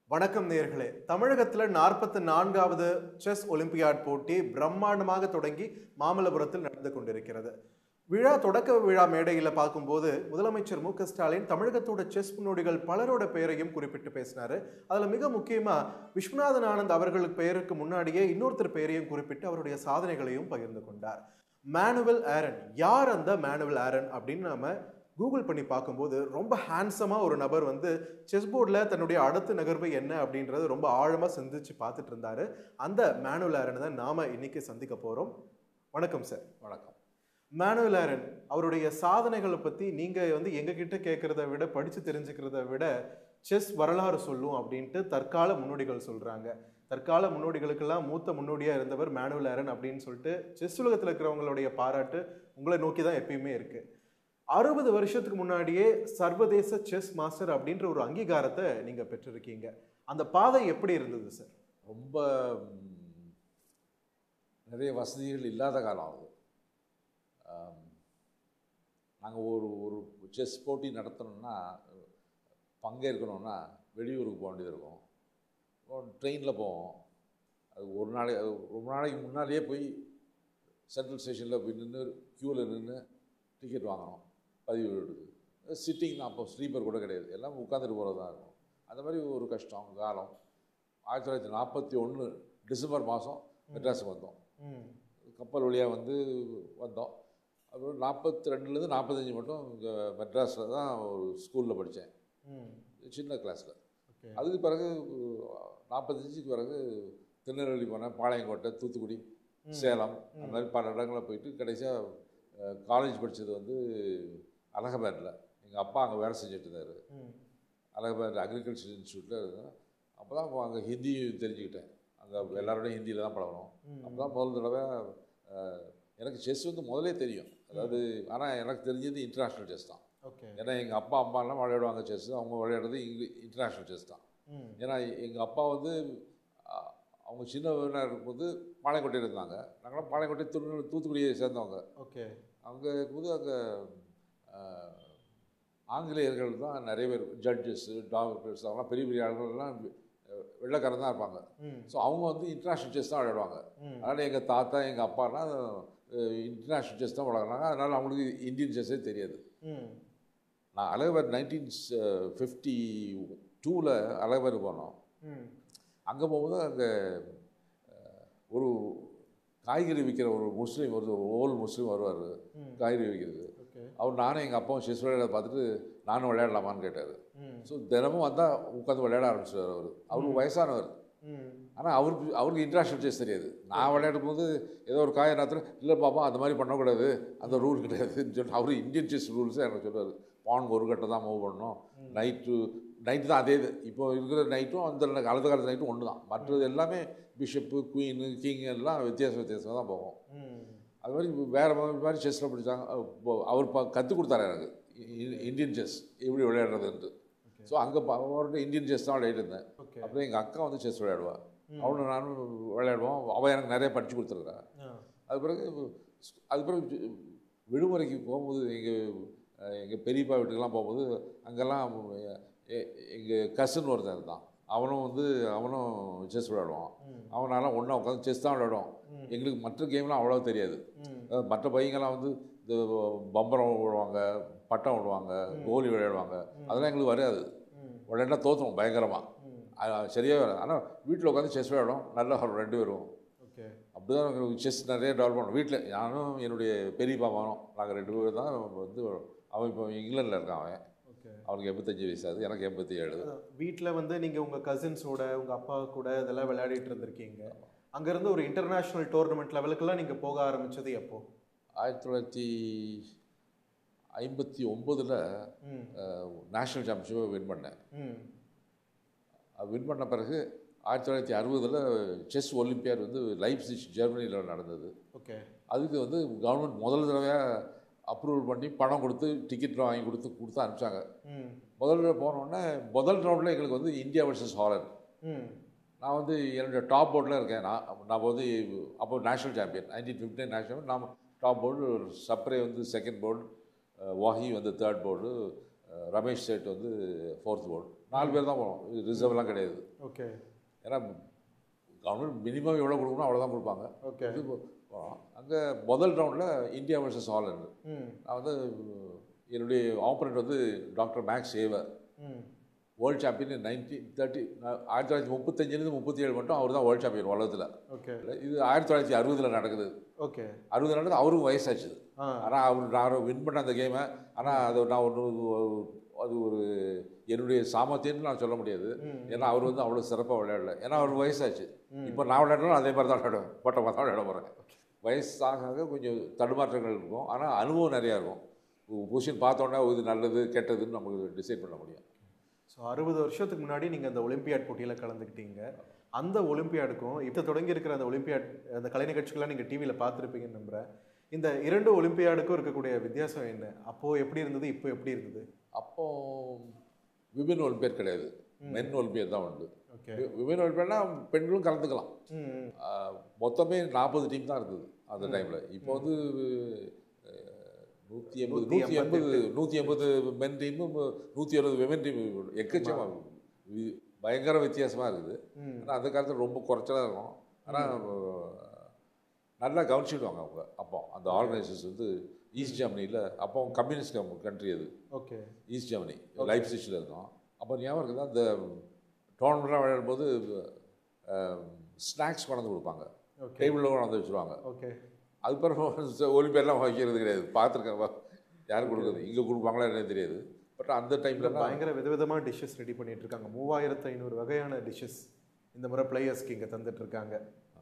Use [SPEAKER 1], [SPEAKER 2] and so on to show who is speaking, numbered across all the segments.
[SPEAKER 1] வணக்கம் நேர்களே தமிழகத்துல நாற்பத்தி நான்காவது செஸ் ஒலிம்பியாட் போட்டி பிரம்மாண்டமாக தொடங்கி மாமல்லபுரத்தில் நடந்து கொண்டிருக்கிறது விழா தொடக்க விழா மேடையில் பார்க்கும்போது முதலமைச்சர் மு க ஸ்டாலின் தமிழகத்தோட செஸ் முன்னோடிகள் பலரோட பெயரையும் குறிப்பிட்டு பேசினாரு அதுல மிக முக்கியமா விஸ்வநாதன் ஆனந்த் அவர்களுக்கு பெயருக்கு முன்னாடியே இன்னொருத்தர் பெயரையும் குறிப்பிட்டு அவருடைய சாதனைகளையும் பகிர்ந்து கொண்டார் மேனுவல் ஆரன் யார் அந்த மேனுவல் ஆரன் அப்படின்னு நாம கூகுள் பண்ணி பார்க்கும்போது ரொம்ப ஹேண்ட்ஸமாக ஒரு நபர் வந்து செஸ் போர்டில் தன்னுடைய அடுத்த நகர்வு என்ன அப்படின்றது ரொம்ப ஆழமாக சிந்திச்சு பார்த்துட்டு இருந்தாரு அந்த மேனுவல் ஆரன் தான் நாம இன்னைக்கு சந்திக்க போகிறோம் வணக்கம் சார்
[SPEAKER 2] வணக்கம்
[SPEAKER 1] மேனுவல் ஆரன் அவருடைய சாதனைகளை பற்றி நீங்கள் வந்து எங்ககிட்ட கேட்குறத விட படித்து தெரிஞ்சுக்கிறத விட செஸ் வரலாறு சொல்லும் அப்படின்ட்டு தற்கால முன்னோடிகள் சொல்கிறாங்க தற்கால முன்னோடிகளுக்கெல்லாம் மூத்த முன்னோடியாக இருந்தவர் மேனுவல் ஆரன் அப்படின்னு சொல்லிட்டு செஸ் உலகத்தில் இருக்கிறவங்களுடைய பாராட்டு உங்களை நோக்கி தான் எப்பயுமே இருக்குது அறுபது வருஷத்துக்கு முன்னாடியே சர்வதேச செஸ் மாஸ்டர் அப்படின்ற ஒரு அங்கீகாரத்தை நீங்கள் பெற்றிருக்கீங்க அந்த பாதை எப்படி இருந்தது சார்
[SPEAKER 2] ரொம்ப ம், நிறைய வசதிகள் இல்லாத காலம் அது நாங்கள் ஒரு ஒரு செஸ் போட்டி நடத்தணும்னா பங்கேற்கணும்னா வெளியூருக்கு போக வேண்டியது இருக்கும் ட்ரெயினில் போவோம் அது ஒரு நாளை அது ரொம்ப நாளைக்கு முன்னாடியே போய் சென்ட்ரல் ஸ்டேஷனில் போய் நின்று க்யூவில் நின்று டிக்கெட் வாங்கணும் பதிவு எடுத்து சிட்டிங் தான் அப்போ ஸ்லீப்பர் கூட கிடையாது எல்லாம் உட்காந்துட்டு போகிறது தான் இருக்கும் அந்த மாதிரி ஒரு கஷ்டம் காலம் ஆயிரத்தி தொள்ளாயிரத்தி நாற்பத்தி ஒன்று டிசம்பர் மாதம் மெட்ராஸுக்கு வந்தோம்
[SPEAKER 1] ம்
[SPEAKER 2] கப்பல் வழியாக வந்து வந்தோம் அப்புறம் நாற்பத்தி ரெண்டுலேருந்து நாற்பத்தஞ்சு மட்டும் இங்கே மெட்ராஸில் தான் ஒரு ஸ்கூலில் படித்தேன்
[SPEAKER 1] ம்
[SPEAKER 2] சின்ன கிளாஸில்
[SPEAKER 1] ஓகே
[SPEAKER 2] அதுக்கு பிறகு நாற்பத்தஞ்சுக்கு பிறகு திருநெல்வேலி போனேன் பாளையங்கோட்டை தூத்துக்குடி சேலம் அந்த மாதிரி பல இடங்களில் போயிட்டு கடைசியாக காலேஜ் படித்தது வந்து அலகாபாத்தில் எங்கள் அப்பா அங்கே வேலை செஞ்சுட்டு இருந்தார்
[SPEAKER 1] ம்
[SPEAKER 2] அலகாபாத் அக்ரிகல்ச்சர் இன்ஸ்டியூட்டில் இருந்தேன் அப்போ தான் அங்கே ஹிந்தி தெரிஞ்சுக்கிட்டேன் அங்கே எல்லாரோடையும் ஹிந்தியில் தான் பழகணும்
[SPEAKER 1] ம்.
[SPEAKER 2] அப்போ தான் முதல் தடவை அஹ், எனக்கு செஸ் வந்து முதலே தெரியும் அதாவது ஆனால் எனக்கு தெரிஞ்சது இன்டர்நேஷ்னல் செஸ் தான்
[SPEAKER 1] ஓகே
[SPEAKER 2] ஏன்னா எங்கள் அப்பா அம்மாலாம் விளையாடுவாங்க செஸ் அவங்க விளையாடுறது இங்கிலி இன்டர்நேஷ்னல் செஸ் தான்
[SPEAKER 1] ம்
[SPEAKER 2] ஏன்னா எங்கள் அப்பா வந்து அஹ், அவங்க சின்ன இருக்கும்போது பாளையங்கோட்டையில் இருந்தாங்க நாங்களாம் பாளையங்கோட்டை திருநெல்வேலி தூத்துக்குடியை சேர்ந்தவங்க
[SPEAKER 1] ஓகே
[SPEAKER 2] அங்கே இருக்கும்போது அங்கே ஆங்கிலேயர்கள் தான் நிறைய பேர் ஜட்ஜஸ்ஸு டாக்டர்ஸ் அவங்களாம் பெரிய பெரிய ஆளுங்கள்லாம் அஹ், வெள்ளைக்காரன் தான் இருப்பாங்க
[SPEAKER 1] ம்
[SPEAKER 2] ஸோ அவங்க வந்து இன்டர்நேஷ்னல் செஸ் தான் விளையாடுவாங்க
[SPEAKER 1] ம்
[SPEAKER 2] அதனால் எங்கள் தாத்தா எங்கள் அப்பாலாம் இன்டர்நேஷ்னல் செஸ் தான் விளையாடுறாங்க அதனால் அவங்களுக்கு இந்தியன் செஸ்ஸே தெரியாது
[SPEAKER 1] ம்
[SPEAKER 2] நான் அலகபாத் நைன்டீன் ஃபிஃப்டி டூவில் அலகபாத் போனோம்
[SPEAKER 1] ம்
[SPEAKER 2] அங்கே போகும்போது அங்கே ஒரு காய்கறி விற்கிற ஒரு முஸ்லீம் ஒரு ஓல் முஸ்லீம் வருவார்
[SPEAKER 1] ம்
[SPEAKER 2] காய்கறி விற்கிறது
[SPEAKER 1] ஓகே
[SPEAKER 2] அவர் நானும் எங்கள் அப்பாவும் செஸ் விளையாட பார்த்துட்டு நானும் விளையாடலாமான்னு கேட்டார்
[SPEAKER 1] ம்
[SPEAKER 2] ஸோ தினமும் வந்தால் உட்காந்து விளையாட ஆரம்பிச்சிட்டார் அவர் அவருக்கு வயசானவர்
[SPEAKER 1] ம்
[SPEAKER 2] ஆனால் அவருக்கு அவருக்கு இன்டர்நேஷ்னல் செஸ் தெரியாது நான் விளையாடும் போது ஏதோ ஒரு காய நேரத்தில் இல்லை பாப்பா அந்த மாதிரி பண்ணக்கூடாது அந்த ரூல் கிடையாதுன்னு சொல்லிட்டு அவர் இந்தியன் செஸ் ரூல்ஸை எனக்கு சொல்லுவார் பான் ஒரு கட்டை தான் மூவ் பண்ணணும் நைட்டு நைட்டு தான் அதே இது இப்போ இருக்கிற நைட்டும் அந்த காலத்து காலத்து நைட்டும் ஒன்று தான் மற்றது எல்லாமே பிஷப்பு குயின் கிங் எல்லாம் வித்தியாச வித்தியாசமாக தான் போகும்
[SPEAKER 1] ம்
[SPEAKER 2] அது மாதிரி வேறு மாதிரி மாதிரி செஸ்ஸில் படித்தாங்க அவர் ப கற்றுக் கொடுத்தாரு எனக்கு இ- இந்தியன் செஸ் எப்படி விளையாடுறதுன்ட்டு ஸோ அங்கே அவர்கிட்ட இந்தியன் செஸ் தான் விளையாடிட்டு இருந்தேன்
[SPEAKER 1] ஓகே
[SPEAKER 2] அப்புறம் எங்கள் அக்கா வந்து செஸ் விளையாடுவா
[SPEAKER 1] ம்.
[SPEAKER 2] அவனும் நானும் விளையாடுவோம் அவள் எனக்கு நிறைய படித்து கொடுத்துருக்கா
[SPEAKER 1] ஆ
[SPEAKER 2] அது பிறகு அது பிறகு வி- விடுமுறைக்கு போகும்போது எங்கள் எங்கள் பெரியப்பா வீட்டுக்கெல்லாம் போகும்போது அங்கெல்லாம் எங்கள் கசின் ஒருத்தன் இருந்தான் அவனும் வந்து அவனும் செஸ் விளையாடுவான்
[SPEAKER 1] ம்
[SPEAKER 2] அவனால ஒன்றா உட்காந்து செஸ் தான் விளையாடுவான்
[SPEAKER 1] ம்.
[SPEAKER 2] எங்களுக்கு மற்ற கேம்லாம் அவ்வளோ தெரியாது
[SPEAKER 1] ம்
[SPEAKER 2] அதாவது மற்ற பையங்கள்லாம் வந்து இந்த பம்பரம் விடுவாங்க பட்டம் விடுவாங்க கோலி விளையாடுவாங்க அதெல்லாம் எங்களுக்கு வராது
[SPEAKER 1] ம்
[SPEAKER 2] விளையாண்டா தோற்றுவோம் பயங்கரமாக
[SPEAKER 1] ம்
[SPEAKER 2] சரியாக வராது ஆனால் வீட்டில் உட்காந்து செஸ் விளையாடும் நல்லா வரும் ரெண்டு பேரும்
[SPEAKER 1] ஓகே
[SPEAKER 2] அப்படி தான் எங்களுக்கு செஸ் நிறைய டெவலப் பண்ணோம் வீட்டில் நானும் என்னுடைய பெரிய பாப்பானும் நாங்கள் ரெண்டு பேரும் தான் வந்து அவன் இப்போ இங்கிலாண்டில் இருக்கான் அவன்
[SPEAKER 1] ஓகே
[SPEAKER 2] அவனுக்கு எண்பத்தஞ்சு வயசு ஆகுது எனக்கு எண்பத்தி ஏழு
[SPEAKER 1] வீட்டில் வந்து நீங்கள் உங்கள் கசின்ஸோட உங்கள் அப்பா கூட இதெல்லாம் விளையாடிட்டு இருந்திருக்கீங்க அங்கேருந்து ஒரு இன்டர்நேஷ்னல் டோர்னமெண்ட் லெவலுக்கெல்லாம் நீங்கள் போக ஆரம்பிச்சது எப்போ
[SPEAKER 2] ஆயிரத்தி தொள்ளாயிரத்தி ஐம்பத்தி ஒம்போதில்
[SPEAKER 1] ம்
[SPEAKER 2] நேஷ்னல் சாம்பியன்ஷிப்பை வின் பண்ணேன்
[SPEAKER 1] ம்
[SPEAKER 2] அது வின் பண்ண பிறகு ஆயிரத்தி தொள்ளாயிரத்தி அறுபதில் செஸ் ஒலிம்பியாட் வந்து லைப்சிச் ஜெர்மனியில் நடந்தது
[SPEAKER 1] ஓகே
[SPEAKER 2] அதுக்கு வந்து கவர்மெண்ட் முதல் தடவையாக அப்ரூவல் பண்ணி பணம் கொடுத்து டிக்கெட்லாம் வாங்கி கொடுத்து கொடுத்து அனுப்பிச்சாங்க
[SPEAKER 1] ம்
[SPEAKER 2] முதல் தடவை போனோடனே முதல் ரவுண்டில் எங்களுக்கு வந்து இந்தியா வர்சஸ் ஹாலண்ட்
[SPEAKER 1] ம்
[SPEAKER 2] நான் வந்து என்னுடைய டாப் போர்டில் இருக்கேன் நான் நான் வந்து அப்போ national champion nineteen fifty national நான் டாப் போர்டு சப்ரே வந்து செகண்ட் போர்டு வாஹி வந்து தேர்ட் போர்டு ரமேஷ் சேட் வந்து ஃபோர்த் போர்டு நாலு பேர் தான் போனோம் ரிசர்வ்லாம் கிடையாது
[SPEAKER 1] ஓகே
[SPEAKER 2] ஏன்னா கவர்மெண்ட் மினிமம் எவ்வளோ கொடுக்கணும் அவ்வளோதான் கொடுப்பாங்க
[SPEAKER 1] ஓகே
[SPEAKER 2] இது போனோம் அங்கே முதல் ரவுண்டில் இந்தியா வர்சஸ் ஹாலண்டு
[SPEAKER 1] ம்
[SPEAKER 2] நான் வந்து என்னுடைய ஆப்பரண்ட் வந்து டாக்டர் மேக்ஸ் ஏவர்
[SPEAKER 1] ம்
[SPEAKER 2] வேர்ல்டு சாம்பியன் நைன்டீன் தேர்ட்டி ஆயிரத்தி தொள்ளாயிரத்தி முப்பத்தஞ்சிலேருந்து முப்பத்தி ஏழு மட்டும் அவர் தான் வேர்ல்டு சாம்பியன் உலகத்தில்
[SPEAKER 1] ஓகே
[SPEAKER 2] இது ஆயிரத்தி தொள்ளாயிரத்தி அறுபதில் நடக்குது
[SPEAKER 1] ஓகே
[SPEAKER 2] அறுபது நடக்குது அவருக்கு வயசாச்சு
[SPEAKER 1] ஆ
[SPEAKER 2] ஆனால் அவர் நான் வின் பண்ண அந்த கேமை ஆனால் அது நான் ஒன்று அது ஒரு என்னுடைய சாமர்த்தியம்னு நான் சொல்ல முடியாது
[SPEAKER 1] ம்.
[SPEAKER 2] ஏன்னா அவர் வந்து அவ்வளோ சிறப்பாக விளையாடல ஏன்னா அவர் வயசாச்சு
[SPEAKER 1] ம்.
[SPEAKER 2] இப்போ நான் விளையாடணும் அதே மாதிரி தான் விளையாடுவேன் பட்டமாக தான் விளையாட போகிறேன் வயசாக ஆக கொஞ்சம் தடுமாற்றங்கள் இருக்கும் ஆனால் அனுபவம் நிறையா இருக்கும் பொசிஷன் பார்த்தோன்னே இது நல்லது கெட்டதுன்னு நமக்கு டிசைட் பண்ண முடியும்
[SPEAKER 1] ஸோ அறுபது வருஷத்துக்கு முன்னாடி நீங்கள் அந்த ஒலிம்பியாட் போட்டியில் கலந்துக்கிட்டீங்க அந்த ஒலிம்பியாடுக்கும் இப்போ தொடங்கி இருக்கிற அந்த ஒலிம்பியாட் அந்த கலை நிகழ்ச்சிகள்லாம் நீங்கள் டிவியில் பார்த்துருப்பீங்கன்னு நம்புகிறேன் இந்த இரண்டு ஒலிம்பியாடுக்கும் இருக்கக்கூடிய வித்தியாசம் என்ன அப்போது எப்படி இருந்தது இப்போ எப்படி இருந்தது
[SPEAKER 2] அப்போ விமன் ஒலிம்பியட் கிடையாது மென் ஒலிம்பியட் தான் உண்டு
[SPEAKER 1] ஓகே
[SPEAKER 2] விமன் ஒலிம்பியட்னா பெண்களும் கலந்துக்கலாம்
[SPEAKER 1] ம் ம்.
[SPEAKER 2] ஆஹ் மொத்தமே நாற்பது டீம் தான் இருந்தது அந்த டைமில் இப்போ வந்து நூற்றி எண்பது
[SPEAKER 1] நூத்தி
[SPEAKER 2] நூற்றி எண்பது நூற்றி எண்பது மென் டீமும் நூற்றி அறுபது விமன் டீம் எக்கச்சக்கமாக வி- பயங்கர வித்தியாசமாக இருக்குது
[SPEAKER 1] ம்
[SPEAKER 2] ஆனால் அந்த காலத்தில் ரொம்ப குறைச்சலாக இருக்கும் ஆனால் நல்லா கவனிச்சிடுவாங்க அவங்க அப்போ அந்த ஆர்கனைசர்ஸ் வந்து ஈஸ்ட் ஜெர்மனியில் அப்போ கம்யூனிஸ்ட் கண்ட்ரி அது
[SPEAKER 1] ஓகே
[SPEAKER 2] ஈஸ்ட் ஜெர்மனி லைஃப் சிச்சில் இருந்தோம் அப்போ ஞாபகம் இருக்குதா அந்த டோர்னமெண்ட்லாம் விளையாடும்போது ஸ்நாக்ஸ் கொண்டாந்து கொடுப்பாங்க
[SPEAKER 1] ஓகே
[SPEAKER 2] டேபிளில் கொண்டாந்து வச்சுருவாங்க
[SPEAKER 1] ஓகே
[SPEAKER 2] அதுக்கப்புறம் ஒலிம்பியர்லாம் வைக்கிறது கிடையாது பார்த்துருக்கேன் யாரும் கொடுக்குறது இங்கே கொடுப்பாங்களா என்னன்னு தெரியாது பட் அந்த டைமில்
[SPEAKER 1] பயங்கர விதவிதமாக டிஷ்ஷஸ் ரெடி பண்ணிட்டு இருக்காங்க மூவாயிரத்து ஐநூறு வகையான டிஷ்ஷஸ் இந்த முறை பிளேயர்ஸ்க்கு இங்கே தந்துட்டு இருக்காங்க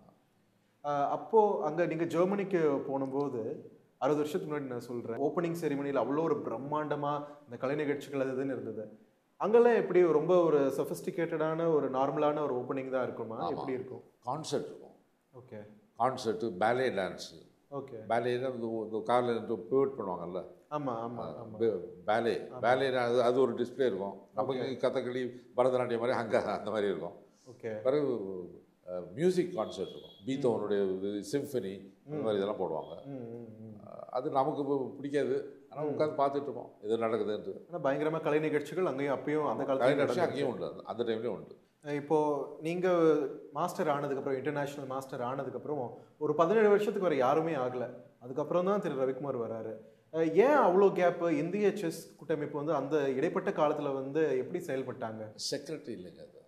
[SPEAKER 1] ஆஹ் அப்போ அங்கே நீங்கள் ஜெர்மனிக்கு போகும்போது அறுபது வருஷத்துக்கு முன்னாடி நான் சொல்கிறேன் ஓப்பனிங் செரிமனியில் அவ்வளோ ஒரு பிரம்மாண்டமாக இந்த கலை நிகழ்ச்சிகள் அது இதுன்னு இருந்தது அங்கெல்லாம் எப்படி ரொம்ப ஒரு சொஃபிஸ்டிகேட்டடான ஒரு நார்மலான ஒரு ஓப்பனிங் தான் இருக்குமா எப்படி இருக்கும்
[SPEAKER 2] கான்சர்ட் இருக்கும்
[SPEAKER 1] okay
[SPEAKER 2] concert ballet dance
[SPEAKER 1] okay
[SPEAKER 2] பேலேனா இந்த இந்த காரில் பிவேட் பண்ணுவாங்கல்ல
[SPEAKER 1] ஆமாம் ஆமாம் ஆமாம்
[SPEAKER 2] பேலே பேலே அது அது ஒரு டிஸ்ப்ளே இருக்கும் நமக்கு கதகளி பரதநாட்டியம் மாதிரி அங்கே அந்த மாதிரி இருக்கும்
[SPEAKER 1] ஓகே
[SPEAKER 2] பிறகு மியூசிக் கான்சர்ட் இருக்கும் பீத்தவனுடைய இது சிம்ஃபனி இந்த மாதிரி இதெல்லாம் போடுவாங்க
[SPEAKER 1] ம் ம் ம்
[SPEAKER 2] அஹ் அது நமக்கு இப்போ பிடிக்காது ஆனால் உட்காந்து பார்த்துட்டு இருப்போம் எது நடக்குதுன்ட்டு
[SPEAKER 1] ஆனால் பயங்கரமாக கலை நிகழ்ச்சிகள் அங்கேயும் அப்பயும் அந்த காலத்துல
[SPEAKER 2] கலைநட்சி அங்கேயும் உண்டு அந்த- அந்த டைம்லேயும் உண்டு
[SPEAKER 1] இப்போ நீங்க மாஸ்டர் ஆனதுக்கப்புறம் இன்டர்நேஷனல் மாஸ்டர் ஆனதுக்கப்புறம் ஒரு பதினேழு வருஷத்துக்கு வரை யாருமே ஆகல அதுக்கப்புறம் தான் திரு ரவிக்குமார் வராரு அஹ் ஏன் அவ்வளோ கேப் இந்திய செஸ் கூட்டமைப்பு வந்து அந்த இடைப்பட்ட காலத்துல வந்து எப்படி செயல்பட்டாங்க
[SPEAKER 2] செக்ரட்டரி இல்லைங்க அது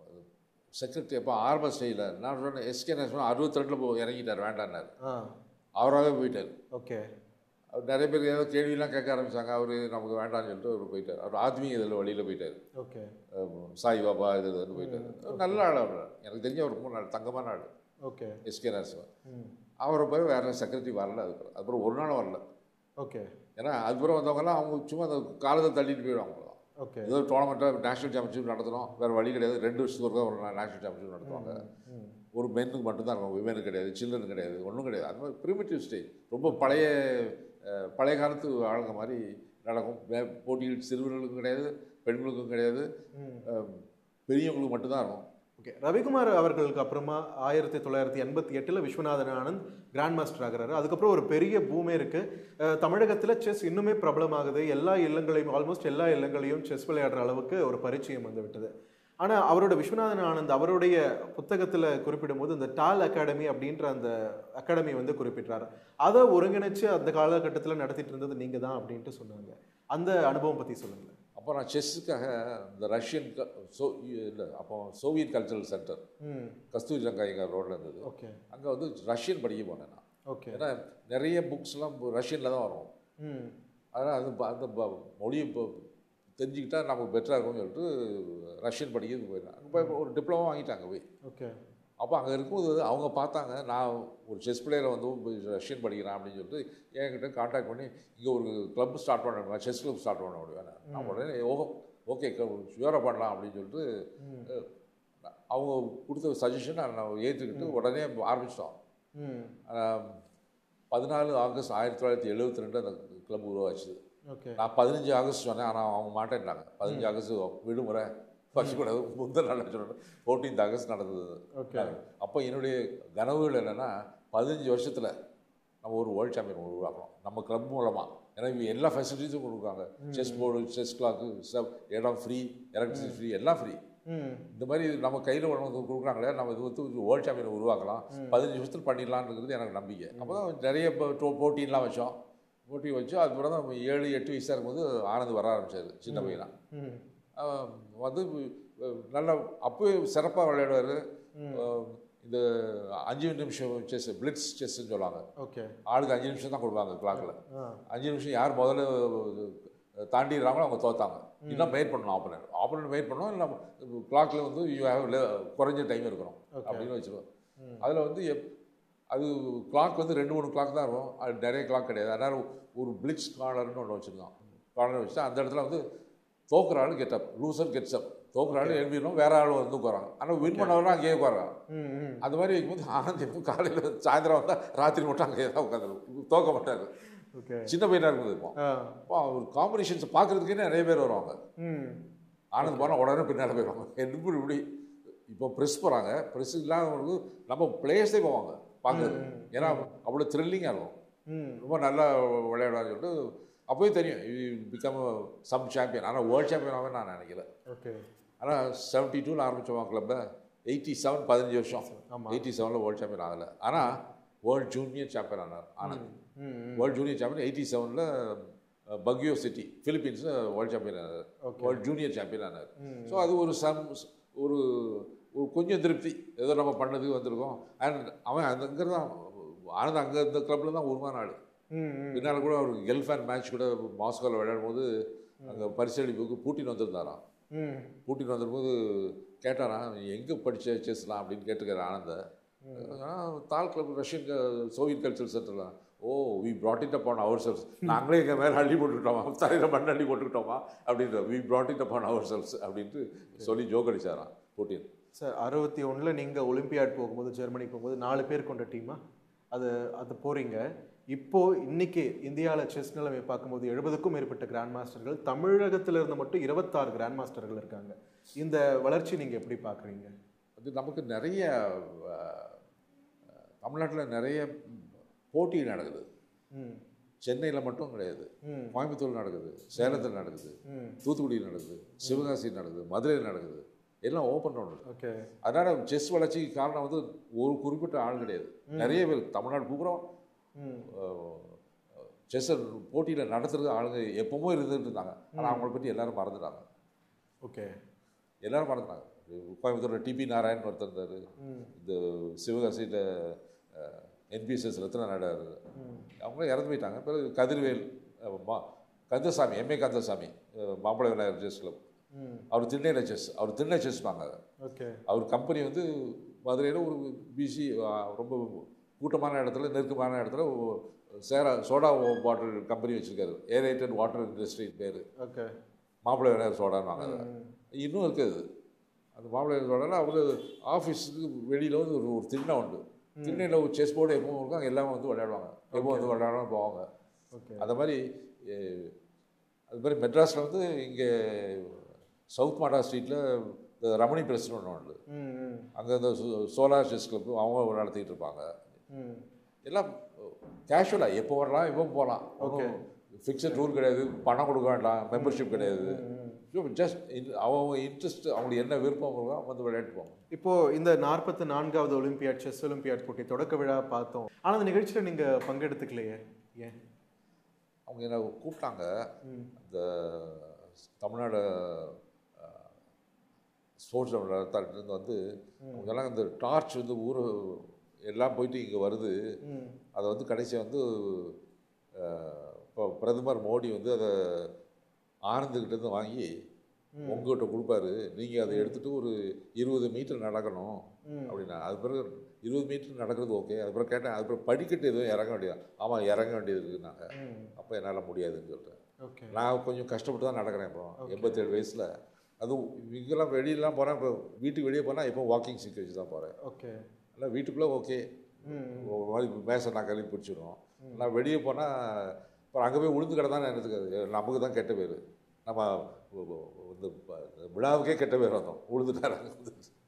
[SPEAKER 2] செக்ரட்டரி அப்போ ஆரம்ப ஸ்டேஜில் நான் சொன்னேன் எஸ்கே நேஷன் அறுபத்தி ரெண்டில் போ இறங்கிட்டார் வேண்டான்னார்
[SPEAKER 1] ஆ
[SPEAKER 2] அவராகவே போயிட்டார்
[SPEAKER 1] ஓகே
[SPEAKER 2] அவர் நிறைய பேர் ஏதோ கேள்வியெல்லாம் கேட்க ஆரம்பிச்சாங்க அவர் நமக்கு வேண்டாம்னு சொல்லிட்டு அவர் போயிட்டார் அவர் ஆத்மீக இதில் வழியில் போயிட்டார்
[SPEAKER 1] ஓகே
[SPEAKER 2] அஹ் சாய் பாபா இது இதுன்னு போயிட்டார் அவர் நல்ல ஆள் அவர் எனக்கு தெரிஞ்ச அவர் ரொம்ப நல்ல தங்கமான ஆள்
[SPEAKER 1] ஓகே
[SPEAKER 2] எஸ்கே நரசிம்மன்
[SPEAKER 1] ம்
[SPEAKER 2] அவரை போய் வேறு செக்ரட்டரி வரல அதுக்கப்புறம் அதுக்கப்புறம் ஒரு நாளும் வரல
[SPEAKER 1] ஓகே
[SPEAKER 2] ஏன்னா அதுக்கப்புறம் வந்தவங்கலாம் அவங்க சும்மா அந்த காலத்தை தள்ளிட்டு போயிடுவாங்க அவ்வளவுதான்.
[SPEAKER 1] ஓகே
[SPEAKER 2] ஏதோ டோர்னமெண்ட்டாக நேஷனல் சாம்பியன்ஷிப் நடத்தணும் வேறு வழி கிடையாது ரெண்டு வருஷத்துக்கு ஒருக்கா ஒரு நேஷனல் சாம்பியன்ஷிப் நடத்துவாங்க
[SPEAKER 1] ம்
[SPEAKER 2] ஒரு மென்னுக்கு மட்டும்தான் இருக்கும் விமனுக்கு கிடையாது சில்ட்ரன் கிடையாது ஒன்றும் கிடையாது அந்த மாதிரி ப்ரிமிட்டிவ் ஸ்டேஜ் ரொம்ப பழைய அஹ், பழைய காலத்து ஆளுங்க மாதிரி நடக்கும் வே- போட்டிகள் சிறுவர்களுக்கும் கிடையாது பெண்களுக்கும் கிடையாது
[SPEAKER 1] ம்
[SPEAKER 2] அஹ், பெரியவங்களுக்கு மட்டும்தான் இருக்கும்
[SPEAKER 1] ஓகே ரவிக்குமார் அவர்களுக்கு அப்புறமா ஆயிரத்தி தொள்ளாயிரத்தி எண்பத்தி எட்டில் விஸ்வநாதன் ஆனந்த் கிராண்ட் மாஸ்டர் ஆகுறாரு அதுக்கப்புறம் ஒரு பெரிய பூமே இருக்கு அஹ் தமிழகத்தில் செஸ் இன்னுமே பிரபலமாகுது எல்லா இல்லங்களையும் ஆல்மோஸ்ட் எல்லா இல்லங்களையும் செஸ் விளையாடுற அளவுக்கு ஒரு பரிச்சயம் வந்து விட்டது ஆனால் அவரோட விஸ்வநாதன் ஆனந்த் அவருடைய புத்தகத்தில் குறிப்பிடும்போது இந்த டால் அகாடமி அப்படின்ற அந்த அகாடமி வந்து குறிப்பிட்டார் அதை ஒருங்கிணைச்சு அந்த காலகட்டத்தில் நடத்திட்டு இருந்தது நீங்கள் தான் அப்படின்ட்டு சொன்னாங்க அந்த அனுபவம் பற்றி சொல்லுங்களேன்
[SPEAKER 2] அப்போ நான் செஸ்ஸுக்காக இந்த ரஷ்யன் க சோ இல்லை அப்போ சோவியத் கல்ச்சரல் சென்டர்
[SPEAKER 1] ம்
[SPEAKER 2] கஸ்தூரி ரங்காயங்கர் ரோட்டில் இருந்தது
[SPEAKER 1] ஓகே
[SPEAKER 2] அங்கே வந்து ரஷ்யன் படிக்க போனேன் நான்
[SPEAKER 1] ஓகே
[SPEAKER 2] ஏன்னா நிறைய புக்ஸ்லாம் ரஷ்யனில் தான் வரும்
[SPEAKER 1] ம்
[SPEAKER 2] அதனால் அது ப- அந்த ப- மொழியை இப்போ தெரிஞ்சுக்கிட்டா நமக்கு பெட்டராக இருக்கும்னு சொல்லிட்டு ரஷ்யன் படிக்கிறதுக்கு போயிருந்தேன் அங்கே போய் ஒரு டிப்ளமோ வாங்கிட்டாங்க போய்
[SPEAKER 1] ஓகே
[SPEAKER 2] அப்போ அங்கே இருக்கும்போது அவங்க பார்த்தாங்க நான் ஒரு செஸ் பிளேயரை வந்து போய் ரஷ்யன் படிக்கிறேன் அப்படின்னு சொல்லிட்டு என்கிட்ட காண்டாக்ட் பண்ணி இங்கே ஒரு கிளப் ஸ்டார்ட் பண்ண செஸ் கிளப் ஸ்டார்ட் பண்ண முடியும் நான் உடனே ஓ ஓகே ஷுவராக பண்ணலாம் அப்படின்னு சொல்லிட்டு
[SPEAKER 1] ம்
[SPEAKER 2] அஹ், அவங்க கொடுத்த சஜஷன் நான் ஏற்றுக்கிட்டு உடனே ஆரம்பிச்சிட்டோம்
[SPEAKER 1] ம்
[SPEAKER 2] பதினாலு ஆகஸ்ட் ஆயிரத்தி தொள்ளாயிரத்தி எழுபத்தி ரெண்டு அந்த கிளப் உருவாச்சு
[SPEAKER 1] ஓகே
[SPEAKER 2] நான் பதினஞ்சு ஆகஸ்ட் சொன்னேன் ஆனால் அவங்க மாட்டேன்ட்டாங்க பதினஞ்சு ஆகஸ்ட் விடுமுறை கூட முந்தின நாள் சொன்னேன் ஃபோர்டீன்த் ஆகஸ்ட் நடந்தது
[SPEAKER 1] ஓகே
[SPEAKER 2] அப்போ என்னுடைய கனவுகள் என்னென்னா பதினஞ்சு வருஷத்தில் நம்ம ஒரு வேர்ல்ட் சாம்பியன் உருவாக்கணும் நம்ம கிளப் மூலமாக ஏன்னா இவங்க எல்லா ஃபெசிலிட்டிஸும் கொடுக்குறாங்க செஸ் போர்டு செஸ் கிளாக்கு இடம் ஃப்ரீ எலக்ட்ரிசிட்டி ஃப்ரீ எல்லாம் ஃப்ரீ
[SPEAKER 1] ம்
[SPEAKER 2] இந்த மாதிரி நம்ம கையில் ஒன்று வந்து கொடுக்குறாங்களே நம்ம இது வந்து வேர்ல்ட் சாம்பியன் உருவாக்கலாம் பதினஞ்சு வருஷத்தில் பண்ணிடலான்றது எனக்கு நம்பிக்கை அப்போ தான் நிறைய இப்போ டோ- போட்டிலாம் வச்சோம் போட்டி வச்சு அதுக்கப்புறம் தான் நம்ம ஏழு எட்டு வயசாக இருக்கும்போது ஆனந்த் வர ஆரம்பிச்சார் சின்ன பையனா
[SPEAKER 1] ம்
[SPEAKER 2] அவன் வந்து அஹ், நல்லா அப்போவே சிறப்பாக விளையாடுவார் இந்த அஞ்சு நிமிஷம் செஸ் பிளிட்ஸ் செஸ்ன்னு சொல்லுவாங்க
[SPEAKER 1] ஓகே
[SPEAKER 2] ஆளுக்கு அஞ்சு நிமிஷம் தான் கொடுப்பாங்க கிளாக்கில்
[SPEAKER 1] ஆ
[SPEAKER 2] அஞ்சு நிமிஷம் யார் முதல்ல தாண்டிடுறாங்களோ அவங்க தோத்தாங்க இன்னும் வெயிட் பண்ணணும் ஆப்போனண்ட் ஆப்போனண்ட் வெயிட் பண்ணணும் இல்லை கிளாக்கில் வந்து யூ ஹேவ் குறைஞ்ச டைம் இருக்கணும் அப்படின்னு வச்சுருவோம் அதில் வந்து எப் அது கிளாக் வந்து ரெண்டு மூணு கிளாக் தான் இருக்கும் அது நிறைய கிளாக் கிடையாது அதனால் ஒரு பிளிட்ஸ் கார்னர்னு ஒன்று வச்சுருந்தோம் கார்னர் வச்சு அந்த இடத்துல வந்து தோக்குற ஆள் get up loser gets up தோக்குற ஆள் எழுப்பிடணும் வேற ஆள் வந்து உட்காராங்க ஆனால் வின் பண்ணவரும் அங்கேயே உட்காராங்க
[SPEAKER 1] ம் ம்
[SPEAKER 2] அந்த மாதிரி வைக்கும்போது ஆனந்த் எப்பவும் காலையில் சாயந்தரம் வந்தால் ராத்திரி மட்டும் அங்கேயே தான் உட்காந்துருக்கும் தோக்க மாட்டார்
[SPEAKER 1] ஓகே
[SPEAKER 2] சின்ன பையனாக இருக்கும்போது இருக்கும்
[SPEAKER 1] ஆ
[SPEAKER 2] அப்போ அவர் காம்படிஷன்ஸ் பார்க்குறதுக்கே நிறைய பேர் வருவாங்க
[SPEAKER 1] ம்
[SPEAKER 2] ஆனந்த் போனால் உடனே பின்னால் போயிடுவாங்க எப்படி இப்படி இப்போ ப்ரெஸ் போகிறாங்க ப்ரெஸ் இல்லாதவங்களுக்கு நம்ம பிளேயர்ஸே போவாங்க பார்க்குறது ஏன்னா அவ்வளோ த்ரில்லிங்காக இருக்கும்
[SPEAKER 1] ம்
[SPEAKER 2] ரொம்ப நல்லா விளையாடுவான்னு சொல்லிட்டு அப்போயே தெரியும் பிகம் சம் சாம்பியன் ஆனால் வேர்ல்ட் சாம்பியனாகவே நான் நினைக்கல
[SPEAKER 1] ஓகே
[SPEAKER 2] ஆனால் செவன்ட்டி டூவில் ஆரம்பித்தோம் கிளப்பை எயிட்டி செவன் பதினஞ்சு வருஷம்
[SPEAKER 1] ஆமா.
[SPEAKER 2] எயிட்டி செவனில் வேர்ல்ட் சாம்பியன் ஆகலை ஆனால் வேர்ல்ட் ஜூனியர் சாம்பியன் ஆனார் ஆனந்த்
[SPEAKER 1] ம் ம்
[SPEAKER 2] வேர்ல்ட் ஜூனியர் சாம்பியன் எயிட்டி செவனில் பக்யோ சிட்டி ஃபிலிப்பீன்ஸில் வேர்ல்ட் சாம்பியன் ஆனார்
[SPEAKER 1] Okay.
[SPEAKER 2] வேர்ல்ட் ஜூனியர் சாம்பியன் ஆனார் ஸோ அது ஒரு சம் ஒரு ஒரு கொஞ்சம் திருப்தி ஏதோ நம்ம பண்ணதுக்கு வந்திருக்கோம் அண்ட் அவன் அங்கே தான் ஆனந்த் அங்கே இந்த கிளப்பில் தான் உருவான ஆள்
[SPEAKER 1] ம் ம்
[SPEAKER 2] பின்னால் கூட அவருக்கு கெல்ஃபேன் மேட்ச் கூட மாஸ்கோவில் விளையாடும் போது அங்கே பரிசளிப்புக்கு பூட்டின் வந்திருந்தாராம்
[SPEAKER 1] ம்
[SPEAKER 2] பூட்டின் வந்திருக்கும்போது கேட்டாராம் எங்கே படித்த செஸ்லாம் அப்படின்னு கேட்டுக்கிறார் Anand Tal club Russian Soviet culture சென்டர்லாம் oh we brought it upon ourselves நாங்களே எங்கள் மேலே அள்ளி போட்டுக்கிட்டோமா தலையில் மண் அள்ளி போட்டுக்கிட்டோமா அப்படின்ற we brought it upon ourselves அப்படின்ட்டு சொல்லி ஜோக் அடிச்சாராம் பூட்டின்
[SPEAKER 1] சார் அறுபத்தி ஒன்றில் நீங்கள் ஒலிம்பியாட் போகும்போது ஜெர்மனிக்கு போகும்போது நாலு பேர் கொண்ட டீமா அது அது போகிறீங்க இப்போ இன்னைக்கு இந்தியாவில் செஸ் நிலைமை பார்க்கும்போது எழுபதுக்கும் மேற்பட்ட கிராண்ட் மாஸ்டர்கள் தமிழகத்தில் இருந்து மட்டும் இருபத்தாறு கிராண்ட் மாஸ்டர்கள் இருக்காங்க இந்த வளர்ச்சி நீங்கள் எப்படி பார்க்குறீங்க
[SPEAKER 2] அது நமக்கு நிறைய தமிழ்நாட்டில் நிறைய போட்டி நடக்குது
[SPEAKER 1] ம்
[SPEAKER 2] சென்னையில் மட்டும் கிடையாது
[SPEAKER 1] ம்
[SPEAKER 2] கோயம்புத்தூர் நடக்குது சேலத்தில் நடக்குது
[SPEAKER 1] ம்
[SPEAKER 2] தூத்துக்குடியில் நடக்குது சிவகாசி நடக்குது மதுரையில் நடக்குது எல்லாம் ஓப்பன் ரவுண்டு
[SPEAKER 1] ஓகே
[SPEAKER 2] அதனால் செஸ் வளர்ச்சிக்கு காரணம் வந்து ஒரு குறிப்பிட்ட ஆள் கிடையாது நிறைய பேர் தமிழ்நாடு பூரா
[SPEAKER 1] ம்
[SPEAKER 2] செஸ்ஸை போட்டியில் நடத்துறது ஆளுங்க எப்பவுமே இருந்துட்டு இருந்தாங்க ஆனால் அவங்கள பற்றி எல்லாரும் மறந்துட்டாங்க
[SPEAKER 1] ஓகே
[SPEAKER 2] எல்லாரும் மறந்துட்டாங்க கோயம்புத்தூரில் டிபி நாராயண் ஒருத்தர் இருந்தார்
[SPEAKER 1] ம்
[SPEAKER 2] இந்த சிவகாசியில் என்பிஎஸ்எஸ் ரத்ன நாடார்
[SPEAKER 1] ம்
[SPEAKER 2] அவங்களும் இறந்து போயிட்டாங்க பிறகு கதிர்வேல் அஹ், மா கந்தசாமி எம்ஏ கந்தசாமி அஹ், மாம்பழ விநாயகர் செஸ் கிளப்
[SPEAKER 1] ம்
[SPEAKER 2] அவர் திண்ணையில் செஸ் அவர் திண்ணை செஸ் வாங்க
[SPEAKER 1] ஓகே
[SPEAKER 2] அவர் கம்பெனி வந்து மதுரையில் ஒரு பிசி ரொம்ப கூட்டமான இடத்துல நெருக்கமான இடத்துல ஒ- சேரா சோடா பாட்டில் கம்பெனி வச்சுருக்காரு ஏரேட்டட் வாட்டர் இண்டஸ்ட்ரி பேர்
[SPEAKER 1] ஓகே
[SPEAKER 2] மாப்பிள்ளை விநாயகர் சோடான்னு வாங்க
[SPEAKER 1] ம்
[SPEAKER 2] இன்னும் இருக்குது அந்த மாப்பிள்ளை விநாயகர் சோடாவில் அவர் ஆஃபீஸுக்கு வெளியில் வந்து ஒரு ஒரு திண்ணை உண்டு திண்ணையில் ஒரு செஸ் போர்டு எப்பவும் இருக்கும் அங்கே எல்லாமே வந்து விளையாடுவாங்க எப்போ வந்து விளையாடாம போவாங்க
[SPEAKER 1] ஓகே
[SPEAKER 2] அந்த மாதிரி அஹ், அது மாதிரி மெட்ராஸில் வந்து இங்கே சவுத் மாடா ஸ்ட்ரீட்டில் இந்த ரமணி பிரஸ்னு ஒன்று உண்டு
[SPEAKER 1] ம் ம்
[SPEAKER 2] அங்கே இந்த சோலார் செஸ் கிளப்பு அவங்க நடத்திட்டு இருப்பாங்க
[SPEAKER 1] ம்
[SPEAKER 2] எல்லாம் கேஷுவலாக எப்போ வரலாம் எப்போ போகலாம்
[SPEAKER 1] Okay.
[SPEAKER 2] ஃபிக்ஸட் ரூல் கிடையாது பணம் கொடுக்க வேண்டாம் மெம்பர்ஷிப் கிடையாது ஜஸ்ட் அவங்க இன்ட்ரெஸ்ட் அவங்களுக்கு என்ன விருப்பம் இருக்கோ வந்து விளையாட்டு போவாங்க
[SPEAKER 1] இப்போ இந்த நாற்பத்தி நான்காவது ஒலிம்பியாட் செஸ் ஒலிம்பியாட் போட்டி தொடக்க விழா பார்த்தோம் ஆனா அந்த நிகழ்ச்சியில நீங்க பங்கெடுத்துக்கலையே ஏன்
[SPEAKER 2] அவங்க என்ன கூப்பிட்டாங்க
[SPEAKER 1] ம்
[SPEAKER 2] இந்த தமிழ்நாடு ஸ்போர்ட்ஸ் இருந்து வந்து அவங்க எல்லாம் இந்த டார்ச் வந்து ஊர் எல்லாம் போயிட்டு இங்கே வருது
[SPEAKER 1] ம்
[SPEAKER 2] அதை வந்து கடைசி வந்து அஹ், இப்போ பிரதமர் மோடி வந்து அதை ஆனந்துக்கிட்டேருந்து வாங்கி உங்ககிட்ட கொடுப்பாரு நீங்கள் அதை எடுத்துகிட்டு ஒரு இருபது மீட்டர் நடக்கணும்
[SPEAKER 1] ம்.
[SPEAKER 2] அப்படின்னா அது பிறகு இருபது மீட்டர் நடக்கிறது ஓகே அது பிறகு கேட்டேன் அது பிறகு படிக்கட்டு எதுவும் இறங்க வேண்டியது ஆமாம் இறங்க வேண்டியது இருக்குன்னாங்க
[SPEAKER 1] ம்
[SPEAKER 2] அப்போ என்னால் முடியாதுன்னு சொல்லிட்டேன்
[SPEAKER 1] ஓகே
[SPEAKER 2] நான் கொஞ்சம் கஷ்டப்பட்டு தான் நடக்கிறேன் இப்போ எண்பத்தேழு வயசில் அதுவும் இங்கெல்லாம் வெளியெல்லாம் போகிறேன் இப்போ வீட்டுக்கு வெளியே போனால் இப்போ வாக்கிங் ஸ்டிக் வச்சு தான் போகிறேன்
[SPEAKER 1] ஓகே
[SPEAKER 2] இல்லை வீட்டுக்குள்ளே ஓகே
[SPEAKER 1] ம்
[SPEAKER 2] ஒரு மாதிரி மேசை நான் கழுவி பிடிச்சிடும் நான் வெளியே போனால் அப்புறம் அங்கே போய் உளுந்து கடை தான் எனக்கு நமக்கு தான் கெட்ட பேர் நம்ம ஒ- ஒ- இந்த ப- இந்த விழாவுக்கே கெட்ட பேர் வந்தோம் உளுந்துட்டாராங்க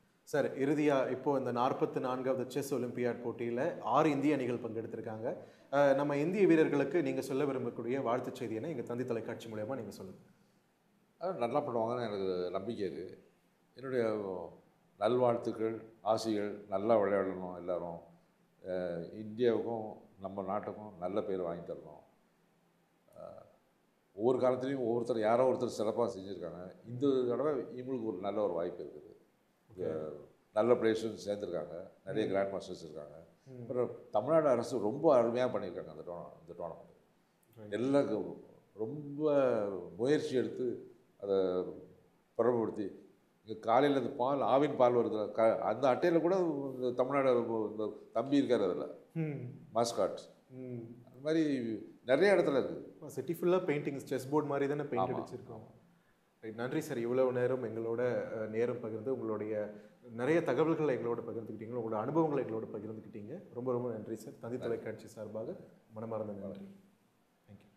[SPEAKER 1] சார் இறுதியா இப்போ இந்த நாற்பத்தி நான்காவது செஸ் ஒலிம்பியாட் போட்டியில ஆறு இந்திய அணிகள் பங்கெடுத்திருக்காங்க அஹ், நம்ம இந்திய வீரர்களுக்கு நீங்கள் சொல்ல விரும்பக்கூடிய வாழ்த்துச் செய்தி என்ன எங்கள் தந்தி தொலைக்காட்சி மூலயமா நீங்கள் சொல்லுங்கள்
[SPEAKER 2] அது நல்லா பண்ணுவாங்கன்னு எனக்கு நம்பிக்கை இருக்குது என்னுடைய நல்வாழ்த்துக்கள் ஆசைகள் நல்லா விளையாடணும் எல்லாரும் அஹ் இந்தியாவுக்கும் நம்ம நாட்டுக்கும் நல்ல பேர் வாங்கி தரணும் அஹ் ஒவ்வொரு காலத்துலேயும் ஒவ்வொருத்தர் யாரோ ஒருத்தர் சிறப்பாக செஞ்சுருக்காங்க இந்த தடவை இவங்களுக்கு ஒரு நல்ல ஒரு வாய்ப்பு இருக்குது அஹ் நல்ல பிளேயர்ஸும் சேர்ந்துருக்காங்க நிறைய கிராண்ட் மாஸ்டர்ஸ் இருக்காங்க அப்புறம் தமிழ்நாடு அரசு ரொம்ப அருமையாக பண்ணியிருக்காங்க அந்த டோர்னா இந்த டோர்னமெண்ட் எல்லாம் ரொம்ப முயற்சி எடுத்து அதை பிரபலப்படுத்தி இங்கே காலையில் இந்த பால் ஆவின் பால் வருது க அந்த அட்டையில் கூட இந்த தமிழ்நாடு இந்த தம்பி இருக்கார் அதில் மாஸ்காட் அந்த மாதிரி நிறைய இடத்துல இருக்குது
[SPEAKER 1] சிட்டி ஃபுல்லாக பெயிண்டிங்ஸ் செஸ் போர்டு மாதிரி தானே பெயிண்ட்
[SPEAKER 2] ஆமா.
[SPEAKER 1] அடிச்சிருக்கோம் ரைட் நன்றி சார் இவ்வளவு நேரம் எங்களோட அஹ், நேரம் பகிர்ந்து உங்களுடைய நிறைய தகவல்களை எங்களோட பகிர்ந்துக்கிட்டீங்க உங்களோட அனுபவங்களை எங்களோட பகிர்ந்துக்கிட்டீங்க ரொம்ப ரொம்ப நன்றி சார் தந்தி தொலைக்காட்சி சார்பாக மனமார்ந்த நன்றி